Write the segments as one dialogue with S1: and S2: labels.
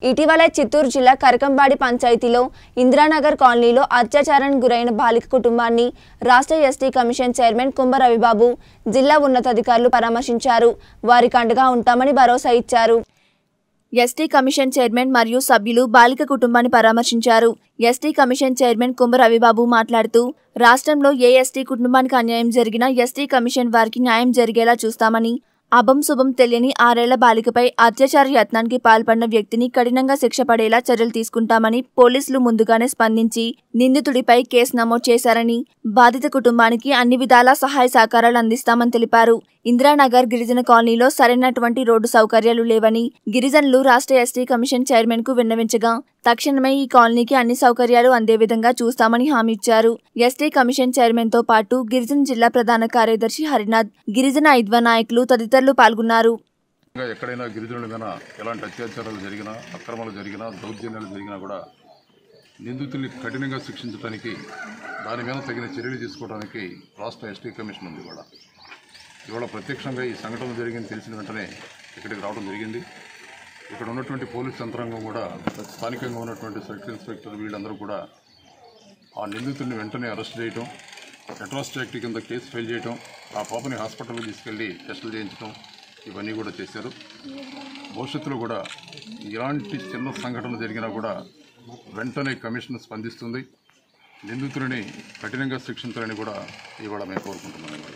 S1: ఇటీవలే చిత్తూరు జిల్లా కరకంబాడి పంచాయతీలో ఇందిరానగర్ కాలనీలో అత్యాచారానికి గురైన బాలిక కుటుంబాన్ని రాష్ట్ర ST commission chairman Kumbha Ravibabu జిల్లా ఉన్నతాధికారులు పరామర్శించారు వారికి అండగా ఉంటామని భరోసా ఇచ్చారు ఎస్టీ కమిషన్ చైర్మన్ మరియు సభ్యులు బాలిక కుటుంబాన్ని పరామర్శించారు ST commission chairman Kumbha Ravibabu మాట్లాడుతూ రాష్ట్రంలో ఏ ఎస్టీ కుటుంబానికి అన్యాయం జరిగినా ఎస్టీ కమిషన్ వారికి న్యాయం జరిగేలా చూస్తామని అభం శుభం తెలియని ఆరేళ్ల బాలికపై అత్యాచార యత్నానికి పాల్పడిన వ్యక్తిని కఠినంగా శిక్ష పడేలా చర్యలు తీసుకుంటామని పోలీసులు ముందుగానే స్పందించి నిందితుడిపై కేసు నమోదు చేశారని బాధిత కుటుంబానికి అన్ని విధాలా సహాయ సహకారాలు అందిస్తామని తెలిపారు ఇందిరానగర్ గిరిజన కాలనీలో సరైనటువంటి రోడ్డు సౌకర్యాలు లేవని గిరిజనులు రాష్ట్ర ఎస్టీ కమిషన్ చైర్మన్ కు విన్నవించగా తక్షణమే ఈ కాలనీకి అన్ని సౌకర్యాలు అందే విధంగా చూస్తామని హామీ ఇచ్చారు ఎస్టీ కమిషన్ చైర్మన్ తో పాటు గిరిజన జిల్లా ప్రధాన కార్యదర్శి హరినాథ్ గిరిజన ఐద్వ నాయకులు తదితరులు పాల్గొన్నారు
S2: ఇంకా ఎక్కడైనా గిరిజనుల మీద ఎలాంటి అత్యాచారాలు జరిగినా అక్రమాలు జరిగినా దౌర్జన్యాలు జరిగినా కూడా నిందితుల్ని కఠినంగా శిక్షించడానికి దాని మీద తగిన చర్యలు తీసుకోవడానికి రాష్ట్ర ఎస్టీ కమిషన్ ఉంది కూడా ఇవాళ ప్రత్యక్షంగా ఈ సంఘటన జరిగింది తెలిసిన వెంటనే ఇక్కడికి రావడం జరిగింది ఇక్కడ ఉన్నటువంటి పోలీస్ యంత్రాంగం కూడా స్థానికంగా ఉన్నటువంటి సర్కిల్ ఇన్స్పెక్టర్ వీళ్ళందరూ కూడా ఆ నిందితుడిని వెంటనే అరెస్ట్ చేయటం అట్రాసిటీ యాక్ట్ కింద కేసు ఫైల్ చేయటం ఆ పాపని హాస్పిటల్కి తీసుకెళ్లి టెస్టులు చేయించడం ఇవన్నీ కూడా చేశారు భవిష్యత్తులో కూడా ఇలాంటి చిన్న సంఘటన జరిగినా కూడా వెంటనే కమిషన్ స్పందిస్తుంది నిందితుడిని కఠినంగా శిక్షించాలని కూడా ఇవాళ మేము కోరుకుంటున్నాం ఇవాళ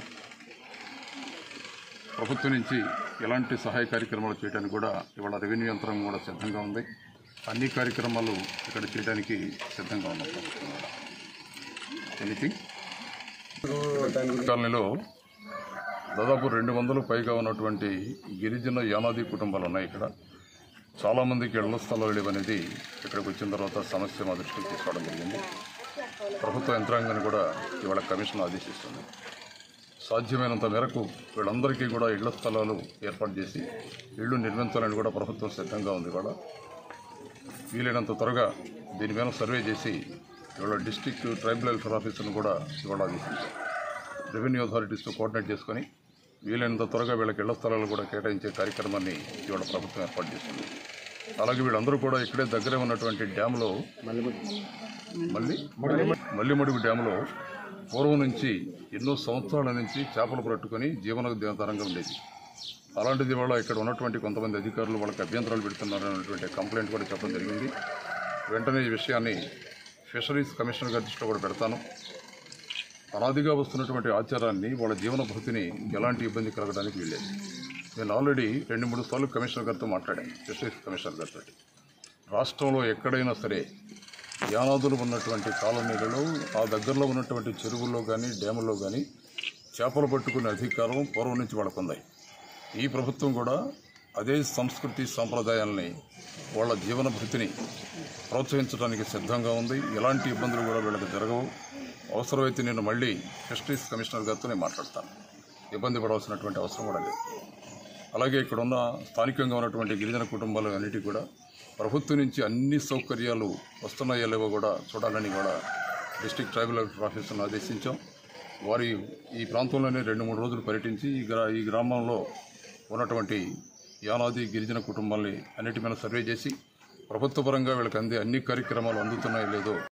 S2: ప్రభుత్వం నుంచి ఎలాంటి సహాయ కార్యక్రమాలు చేయడానికి కూడా ఇవాళ రెవెన్యూ యంత్రం కూడా సిద్ధంగా ఉంది అన్ని కార్యక్రమాలు ఇక్కడ చేయడానికి సిద్ధంగా ఉన్నాం ప్రభుత్వం కూడా ఎనీథింగ్ కాలనీలో దాదాపు రెండు వందలు పైగా ఉన్నటువంటి గిరిజన యానాది కుటుంబాలు ఉన్నాయి ఇక్కడ చాలామందికి ఇళ్ల స్థలాలు లేవనేది ఇక్కడికి వచ్చిన తర్వాత సమస్య మా దృష్టికి తీసుకోవడం జరిగింది ప్రభుత్వ యంత్రాంగాన్ని కూడా ఇవాళ కమిషన్ ఆదేశిస్తుంది సాధ్యమైనంత మేరకు వీళ్ళందరికీ కూడా ఇళ్ల స్థలాలు ఏర్పాటు చేసి ఇళ్ళు నిర్మించాలని కూడా ప్రభుత్వం సిద్ధంగా ఉంది ఇవాళ వీలైనంత త్వరగా దీని మీద సర్వే చేసి ఇవాళ డిస్టిక్ ట్రైబల్ వెల్ఫేర్ ఆఫీసర్ను కూడా ఇవాళ ఆదేశించాం రెవెన్యూ అథారిటీస్తో కోఆర్డినేట్ చేసుకొని వీలైనంత త్వరగా వీళ్ళకి ఇళ్ల స్థలాలు కూడా కేటాయించే కార్యక్రమాన్ని ఇవాళ ప్రభుత్వం ఏర్పాటు చేస్తుంది అలాగే వీళ్ళందరూ కూడా ఇక్కడే దగ్గరే ఉన్నటువంటి డ్యామ్లో మళ్ళీ మల్లిమడుగు డ్యామ్లో పూర్వం నుంచి ఎన్నో సంవత్సరాల నుంచి చేపలు పట్టుకొని జీవన తరంగా ఉండేది అలాంటిది వాళ్ళ ఇక్కడ ఉన్నటువంటి కొంతమంది అధికారులు వాళ్ళకి అభ్యంతరాలు పెడుతున్నారు అనేటువంటి కంప్లైంట్ కూడా చెప్పడం జరిగింది వెంటనే ఈ విషయాన్ని ఫిషరీస్ కమిషనర్ గారి దృష్టిలో కూడా పెడతాను అనాదిగా వస్తున్నటువంటి ఆచారాన్ని వాళ్ళ జీవన భృతిని ఎలాంటి ఇబ్బంది కలగడానికి వీల్లేదు నేను ఆల్రెడీ రెండు మూడు సార్లు కమిషనర్ గారితో మాట్లాడాను ఫిషరీస్ కమిషనర్ గారితో రాష్ట్రంలో ఎక్కడైనా సరే యానాదులు ఉన్నటువంటి కాలనీలలో ఆ దగ్గరలో ఉన్నటువంటి చెరువుల్లో కానీ డ్యాముల్లో కానీ చేపలు పట్టుకునే అధికారం పూర్వం నుంచి వాళ్ళకు ఉంది ఈ ప్రభుత్వం కూడా అదే సంస్కృతి సాంప్రదాయాల్ని వాళ్ళ జీవన భృతిని ప్రోత్సహించడానికి సిద్ధంగా ఉంది ఎలాంటి ఇబ్బందులు కూడా వీళ్ళకి జరగవు అవసరమైతే నేను మళ్ళీ ఫిషరీస్ కమిషనర్ గారితో నేను మాట్లాడతాను ఇబ్బంది పడవలసినటువంటి అవసరం కూడా లేదు అలాగే ఇక్కడ ఉన్న స్థానికంగా ఉన్నటువంటి గిరిజన కుటుంబాలు అన్నిటికీ కూడా ప్రభుత్వం నుంచి అన్ని సౌకర్యాలు వస్తున్నాయో లేవో కూడా చూడాలని కూడా డిస్టిక్ ట్రైబల్ వెల్ఫేర్ ఆఫీసర్ను ఆదేశించాం వారి ఈ ప్రాంతంలోనే రెండు మూడు రోజులు పర్యటించి ఈ గ్రా ఈ గ్రామంలో ఉన్నటువంటి యానాది గిరిజన కుటుంబాల్ని అన్నిటి మీద సర్వే చేసి ప్రభుత్వపరంగా వీళ్ళకి అందే అన్ని కార్యక్రమాలు అందుతున్నాయో లేదో